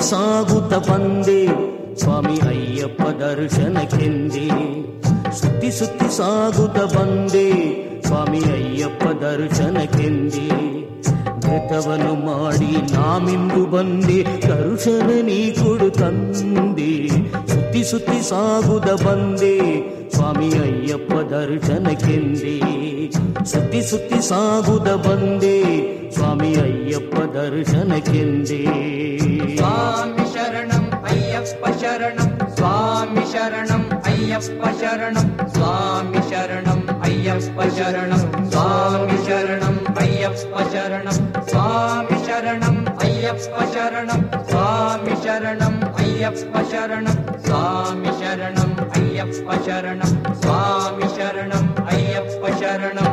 ಸಾಗುತ್ತ ಬಂದೆ ಸ್ವಾಮಿ ಅಯ್ಯಪ್ಪ ದರ್ಶನಕ್ಕೆಂದೆ ಸುತ್ತಿ ಸುತ್ತಿ ಸಾಗುತ್ತ ಬಂದೆ ಸ್ವಾಮಿ ಅಯ್ಯಪ್ಪ ದರ್ಶನಕ್ಕೆಂದೆ ವ್ರತವನ್ನು ಮಾಡಿ ನಾಮಿಂದು ಬಂದೆ ದರ್ಶನ ನೀ ಕೊಡು ತಂದೆ ಸುತ್ತಿ ಸುತ್ತಿ ಸಾಗುದ ಬಂದೆ ಸ್ವಾಮಿ ಅಯ್ಯಪ್ಪ ದರ್ಶನಕ್ಕೆಂದೆ ಸುತ್ತಿ ಸುತ್ತಿ ಸಾಗುದ ಬಂದೆ ಸ್ವಾಮಿ ಅಯ್ಯಪ್ಪ ದರ್ಶನಕ್ಕೆಂದೆ స్వామి శరణం అయ్యప్ప శరణం స్వామి శరణం అయ్యప్ప శరణం స్వామి శరణం అయ్యప్ప శరణం స్వామి శరణం అయ్యప్ప శరణం స్వామి శరణం అయ్యప్ప శరణం స్వామి శరణం అయ్యప్ప శరణం స్వామి శరణం అయ్యప్ప శరణం స్వామి శరణం అయ్యప్ప శరణం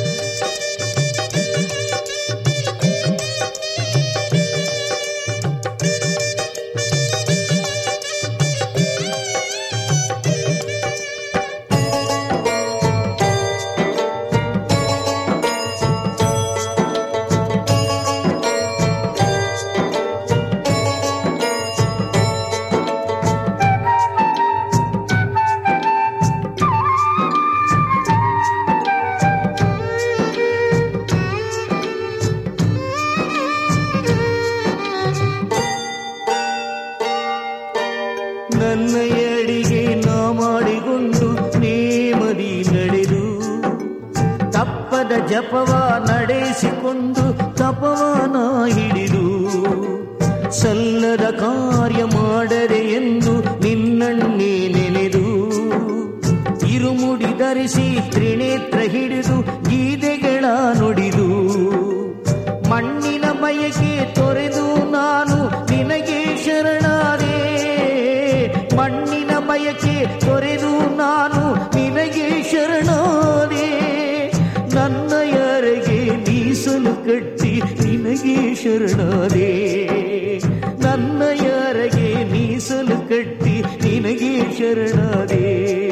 ನನ್ನ ಅಡಿಗೆ ನಾ ಮಾಡಿಕೊಂಡು ನೇಮದಿ ನಡೆದು ತಪ್ಪದ ಜಪವ ನಡೆಸಿಕೊಂಡು ತಪವನ ಹಿಡಿದು ಸಲ್ಲದ ಕಾರ್ಯ ಮಾಡರೆ ಎಂದು ನಿನ್ನನ್ನೇ ನೆನೆದು ಇರುಮುಡಿ ಧರಿಸಿ ತ್ರಿನೇತ್ರ ಹಿಡಿದು ಗೀತೆಗಳ ನುಡಿದು ಮಣ್ಣಿನ ಬಯಕೆ ತೊರೆದು ನಾನು ನಿನಗೆ ಶರಣಾದೆ ಮಣ್ಣಿನ ಬಯಕೆ ತೊರೆದು ನಾನು ನಿನಗೆ ಶರಣಾದೆ ನನ್ನ ಯಾರಿಗೆ ಮೀಸಲು ಕಟ್ಟಿ ನಿನಗೆ ಶರಣಾದೆ ನನ್ನ ಯಾರಿಗೆ ಮೀಸಲು ಕಟ್ಟಿ ನಿನಗೆ ಶರಣಾದೆ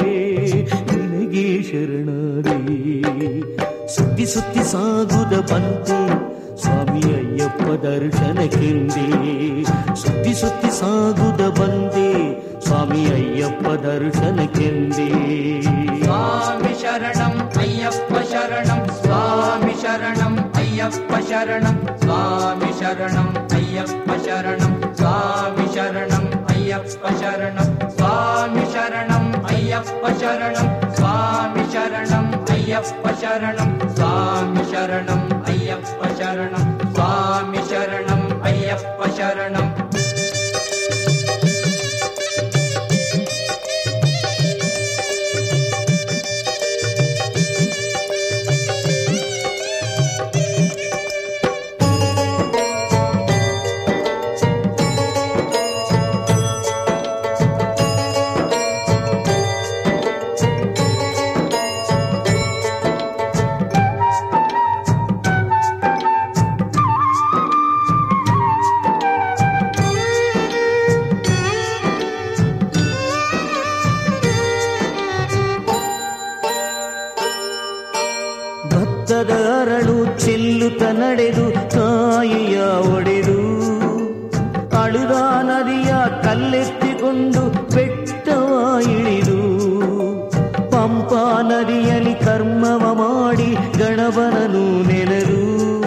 ನಿನಗೆ ಶರಣಾದೆ ಸುತ್ತಿ ಸುತ್ತಿ ಸಾಗುದ ಬಂತೆ ಸ್ವಾಮಿ ಅಯ್ಯಪ್ಪ ದರ್ಶನಕ್ಕೆಂದೆ ಸುತ್ತಿ ಸುತ್ತಿ ಸಾಗುದ ಬಂದೆ ಸ್ವಾಮಿ ಅಯ್ಯಪ್ಪ ದರ್ಶನಕ್ಕೆಂದೆ స్వామి శరణం అయ్యప్ప శరణం స్వామి శరణం అయ్యప్ప శరణం స్వామి శరణం అయ్యప్ప శరణం స్వామి శరణం అయ్యప్ప శరణం స్వామి శరణం అయ్యప్ప శరణం స్వామి శరణం అయ్యప్ప శరణం స్వామి శరణం అయ్యప్ప శరణం స్వామి శరణం అయ్యప్ప శరణం ಭತ್ತದ ಅರಳು ಚೆಲ್ಲುತ್ತ ನಡೆದು ತಾಯಿಯ ಒಡೆದು ಅಳುದ ನದಿಯ ಕಲ್ಲೆತ್ತಿಕೊಂಡು ಬೆಟ್ಟವ ಇಳಿದು ಪಂಪಾ ನದಿಯಲ್ಲಿ ಕರ್ಮವ ಮಾಡಿ ಗಣವನನು ನೆನೆದು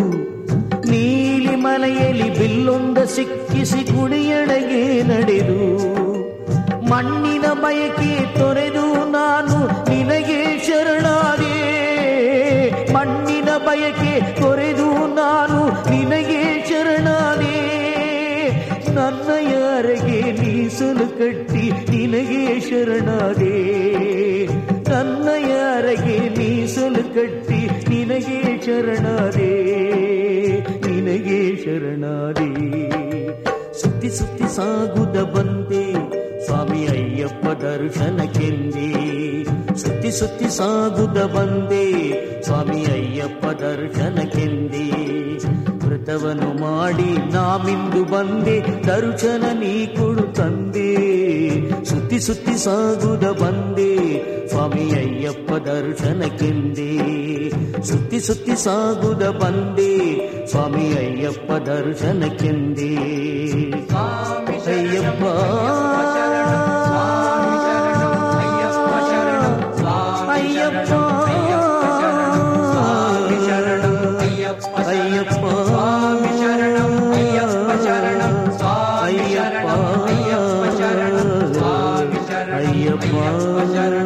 ನೀಲಿ ಮಲೆಯಲ್ಲಿ ಬಿಲ್ಲೊಂದ ಸಿಕ್ಕಿಸಿ ಕುಣಿಯಡೆಗೆ ನಡೆದು ಮಣ್ಣಿನ ಬಯಕೆ ತೊರೆದು ನಾನು ನಿನಗೆ ಶರಣಾದೆ ಮಣ್ಣಿನ ಬಯಕೆ ತೊರೆದು ನಾನು ನಿನಗೆ ಶರಣಾದೆ ನನ್ನ ಯಾರಿಗೆ ಮೀಸಲು ಕಟ್ಟಿ ನಿನಗೆ ಶರಣಾದೆ ನನ್ನ ಯಾರಿಗೆ ಮೀಸಲು ಕಟ್ಟಿ ನಿನಗೆ ಶರಣಾದೆ ನಿನಗೆ ಶರಣಾದೆ ಸುತ್ತಿ ಸುತ್ತಿ ಸಾಗುದ ಬಂದೆ ಸ್ವಾಮಿ ಅಯ್ಯಪ್ಪ ದರ್ಶನಕ್ಕೆಂದೆ ಸುತ್ತಿ ಸುತ್ತಿ ಸಾಗುದ ಬಂದೆ ಸ್ವಾಮಿ ಅಯ್ಯಪ್ಪ ದರ್ಶನಕ್ಕೆಂದೆ ವ್ರತವನ್ನು ಮಾಡಿ ನಾಮಿಂದು ಬಂದೆ ದರ್ಶನ ನೀ ಕೊಡು ತಂದೆ ಸುತ್ತಿ ಸುತ್ತಿ ಸಾಗುದ ಬಂದೆ ಸ್ವಾಮಿ ಅಯ್ಯಪ್ಪ ದರ್ಶನಕ್ಕೆಂದೆ ಸುತ್ತಿ ಸುತ್ತಿ ಸಾಗುದ ಬಂದೆ ಸ್ವಾಮಿ ಅಯ್ಯಪ್ಪ ದರ್ಶನಕ್ಕೆಂದೆ స్వామి ಅಯ್ಯಪ್ಪ ಸ್ವಾಮಿ ಶರಣಂ ಅಯ್ಯಪ್ಪ ಶರಣಂ ಸ್ವಾಮಿ ಶರಣಂ ಅಯ್ಯಪ್ಪ ಅಯ್ಯಪ್ಪ ಸ್ವಾಮಿ ಶರಣಂ ಅಯ್ಯಪ್ಪ ಶರಣಂ ಸ್ವಾಮಿ ಶರಣಂ ಅಯ್ಯಪ್ಪ ಶರಣಂ ಸ್ವಾಮಿ ಶರಣಂ ಅಯ್ಯಪ್ಪ ಅಯ್ಯಪ್ಪ ಶರಣಂ